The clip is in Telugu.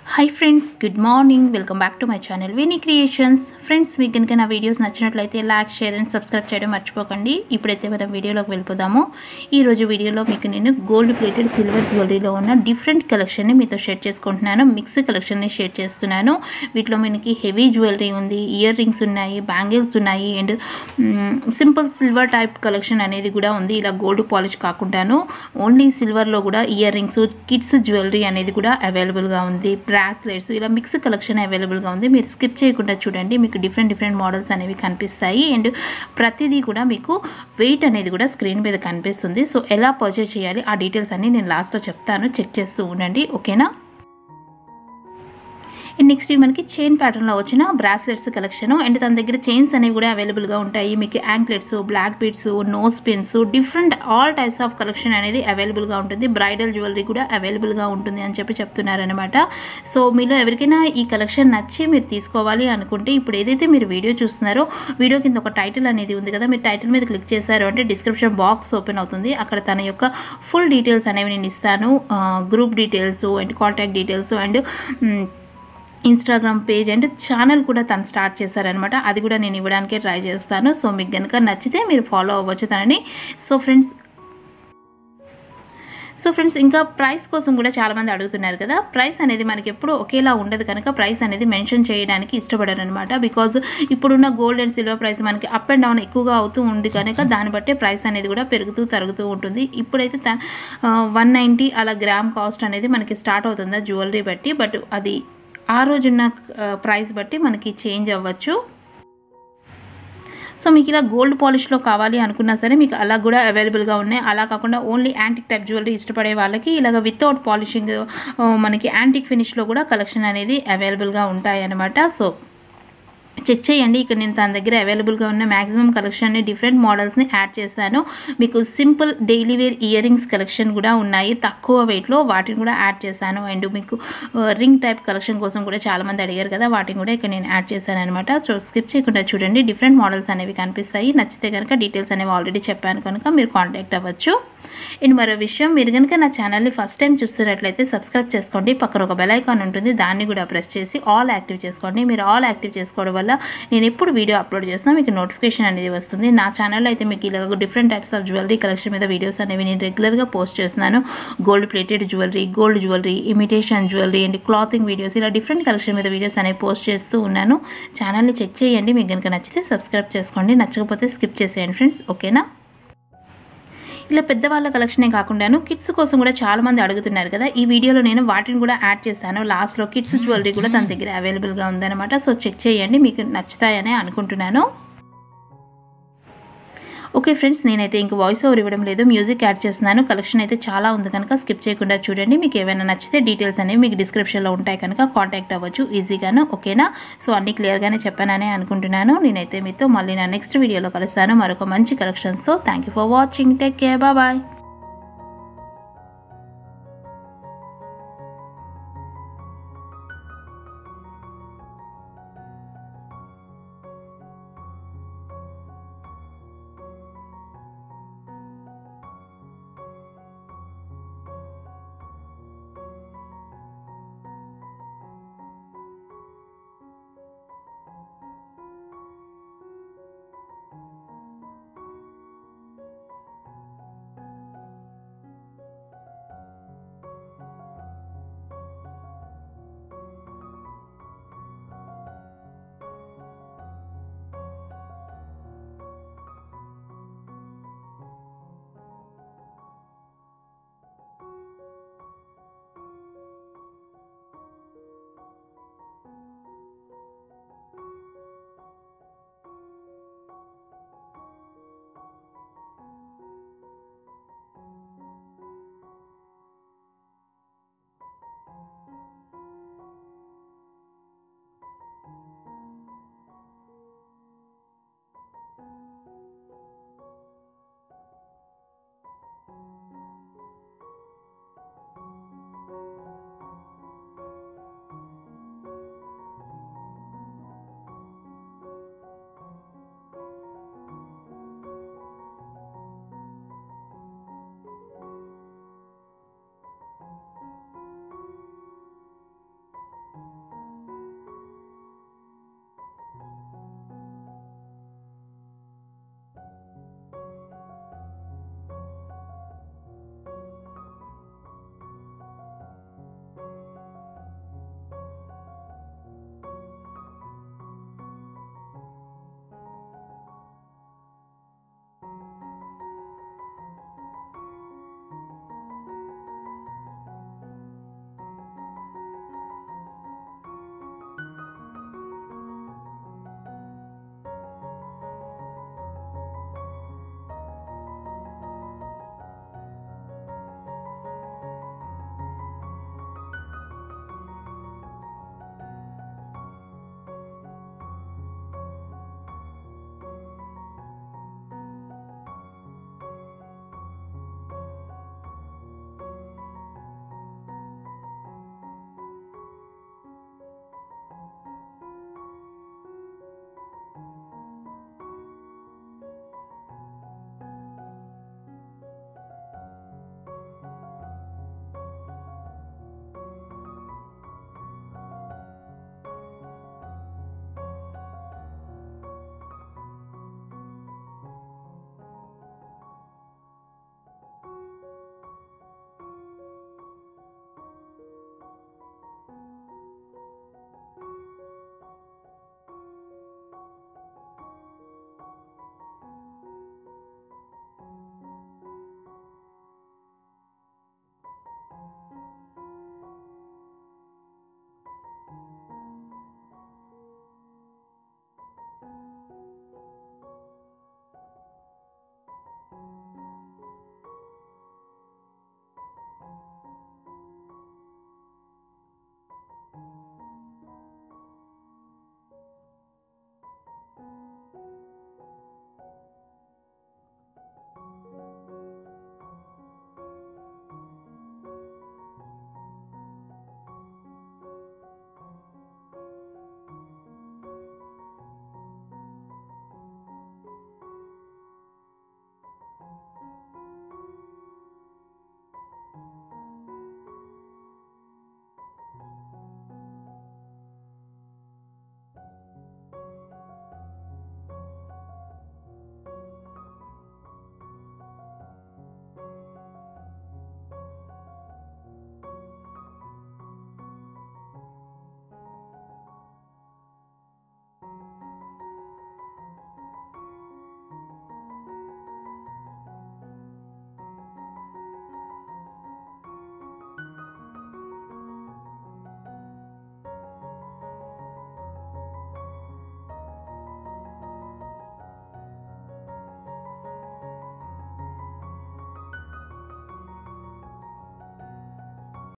hi friends good morning welcome back to my channel Vini creations friends మీకు కనుక నా వీడియోస్ నచ్చినట్లయితే లైక్ షేర్ అండ్ సబ్స్క్రైబ్ చేయడం మర్చిపోకండి ఇప్పుడైతే మనం వీడియోలోకి వెళ్ళిపోదాము ఈరోజు వీడియోలో మీకు నేను గోల్డ్ ప్లేటెడ్ సిల్వర్ జ్యువెలరీలో ఉన్న డిఫరెంట్ కలెక్షన్ని మీతో షేర్ చేసుకుంటున్నాను మిక్స్ కలెక్షన్ని షేర్ చేస్తున్నాను వీటిలో మనకి హెవీ జ్యువెలరీ ఉంది ఇయర్ రింగ్స్ ఉన్నాయి బ్యాంగిల్స్ ఉన్నాయి and simple silver type collection అనేది కూడా ఉంది ఇలా గోల్డ్ పాలిష్ కాకుండాను ఓన్లీ సిల్వర్లో కూడా ఇయర్ రింగ్స్ కిడ్స్ జ్యువెలరీ అనేది కూడా అవైలబుల్గా ఉంది బ్రాస్లెట్స్ ఇలా మిక్స్ కలెక్షన్ అవైలబుల్గా ఉంది మీరు స్కిప్ చేయకుండా చూడండి మీకు డిఫరెంట్ డిఫరెంట్ మోడల్స్ అనేవి కనిపిస్తాయి అండ్ ప్రతిదీ కూడా మీకు వెయిట్ అనేది కూడా స్క్రీన్ మీద కనిపిస్తుంది సో ఎలా పర్చేస్ చేయాలి ఆ డీటెయిల్స్ అన్ని నేను లాస్ట్లో చెప్తాను చెక్ చేస్తూ ఉండండి ఓకేనా అండ్ నెక్స్ట్ మనకి చైన్ ప్యాటర్న్లో వచ్చిన బ్రాస్లెట్స్ కలెక్షన్ అండ్ తన దగ్గర చైన్స్ అనేవి కూడా అవైలబుల్గా ఉంటాయి మీకు anklets black beads nose pins different all types of collection అనేది అవైలబుల్గా ఉంటుంది బ్రైడల్ జ్యువెలరీ కూడా అవైలబుల్గా ఉంటుంది అని చెప్పి చెప్తున్నారనమాట సో మీలో ఎవరికైనా ఈ కలెక్షన్ నచ్చి మీరు తీసుకోవాలి అనుకుంటే ఇప్పుడు ఏదైతే మీరు వీడియో చూస్తున్నారో వీడియో కింద ఒక టైటిల్ అనేది ఉంది కదా మీరు టైటిల్ మీద క్లిక్ చేశారు అంటే డిస్క్రిప్షన్ బాక్స్ ఓపెన్ అవుతుంది అక్కడ తన యొక్క ఫుల్ డీటెయిల్స్ అనేవి నేను ఇస్తాను group details and contact details and Instagram page and channel కూడా తను స్టార్ట్ చేశారనమాట అది కూడా నేను ఇవ్వడానికే ట్రై చేస్తాను సో మీకు కనుక నచ్చితే మీరు ఫాలో అవ్వచ్చు తనని సో ఫ్రెండ్స్ సో ఫ్రెండ్స్ ఇంకా ప్రైస్ కోసం కూడా చాలామంది అడుగుతున్నారు కదా ప్రైస్ అనేది మనకి ఎప్పుడు ఒకేలా ఉండదు కనుక ప్రైస్ అనేది మెన్షన్ చేయడానికి ఇష్టపడరు అనమాట బికాజ్ ఇప్పుడున్న గోల్డ్ అండ్ సిల్వర్ ప్రైస్ మనకి అప్ అండ్ డౌన్ ఎక్కువగా అవుతూ ఉంది కనుక దాన్ని బట్టే ప్రైస్ అనేది కూడా పెరుగుతూ తరుగుతూ ఉంటుంది ఇప్పుడైతే వన్ నైంటీ అలా గ్రామ్ కాస్ట్ అనేది మనకి స్టార్ట్ అవుతుంది జ్యువెలరీ బట్టి బట్ అది ఆ రోజున్న ప్రైస్ బట్టి మనకి చేంజ్ అవ్వచ్చు సో మీకు ఇలా గోల్డ్ పాలిష్లో కావాలి అనుకున్నా సరే మీకు అలా కూడా అవైలబుల్గా ఉన్నాయి అలా కాకుండా ఓన్లీ యాంటిక్ టైప్ జ్యువెలరీ ఇష్టపడే వాళ్ళకి ఇలాగ వితౌట్ పాలిషింగ్ మనకి యాంటిక్ ఫినిష్లో కూడా కలెక్షన్ అనేది అవైలబుల్గా ఉంటాయి అన్నమాట సో చెక్ చేయండి ఇక్కడ నేను తన దగ్గర అవైలబుల్గా ఉన్న మ్యాక్సిమం కలెక్షన్ని డిఫరెంట్ మోడల్స్ని యాడ్ చేశాను మీకు simple daily wear earrings collection కూడా ఉన్నాయి తక్కువ వెయిట్లో వాటిని కూడా యాడ్ చేశాను అండ్ మీకు రింగ్ టైప్ కలెక్షన్ కోసం కూడా చాలామంది అడిగారు కదా వాటిని కూడా ఇక్కడ నేను యాడ్ చేశాను అనమాట సో స్కిప్ చేయకుండా చూడండి డిఫరెంట్ మోడల్స్ అనేవి కనిపిస్తాయి నచ్చితే కనుక డీటెయిల్స్ అనేవి ఆల్రెడీ చెప్పాను కనుక మీరు కాంటాక్ట్ అవ్వచ్చు అండ్ మరో విషయం మీరు కనుక నా ఛానల్ని ఫస్ట్ టైం చూస్తున్నట్లయితే సబ్స్క్రైబ్ చేసుకోండి పక్కన ఒక బెల్ ఐకాన్ ఉంటుంది దాన్ని కూడా ప్రెస్ చేసి ఆల్ యాక్టివ్ చేసుకోండి మీరు ఆల్ యాక్టివ్ చేసుకోవడం వల్ల నేను ఎప్పుడు వీడియో అప్లోడ్ చేసినా మీకు నోటిఫికేషన్ అనేది వస్తుంది నా ఛానల్లో అయితే మీకు ఇలా different types of jewellery collection మీద వీడియోస్ అనేవి నేను రెగ్యులర్గా పోస్ట్ చేస్తున్నాను gold plated jewellery gold jewellery imitation jewellery and clothing videos ఇలా డిఫరెంట్ కలెక్షన్ మీద వీడియోస్ అనేవి పోస్ట్ చేస్తూ ఉన్నాను ఛానల్ని చెక్ చేయండి మీకు కనుక నచ్చితే సబ్స్క్రైబ్ చేసుకోండి నచ్చకపోతే స్కిప్ చేసేయండి ఫ్రెండ్స్ ఓకేనా ఇలా పెద్దవాళ్ళ కలెక్షనే కాకుండాను కిడ్స్ కోసం కూడా చాలామంది అడుగుతున్నారు కదా ఈ వీడియోలో నేను వాటిని కూడా యాడ్ చేశాను లాస్ట్లో కిడ్స్ జ్యువెలరీ కూడా తన దగ్గర అవైలబుల్గా ఉందన్నమాట సో చెక్ చేయండి మీకు నచ్చుతాయనే అనుకుంటున్నాను ఓకే ఫ్రెండ్స్ నేనైతే ఇంక వాయిస్ ఓవర్ ఇవ్వడం లేదు మ్యూజిక్ యాడ్ చేస్తున్నాను కలెక్షన్ అయితే చాలా ఉంది కనుక స్కిప్ చేయకుండా చూడండి మీకు ఏమైనా నచ్చితే డీటెయిల్స్ అనేవి మీకు డిస్క్రిప్షన్లో ఉంటాయి కనుక కాంటాక్ట్ అవ్వచ్చు ఈజీగాను ఓకేనా సో అన్ని క్లియర్గానే చెప్పాననే అనుకుంటున్నాను నేనైతే మీతో మళ్ళీ నా నెక్స్ట్ వీడియోలో కలుస్తాను మరొక మంచి కలెక్షన్స్తో thank you for watching take care bye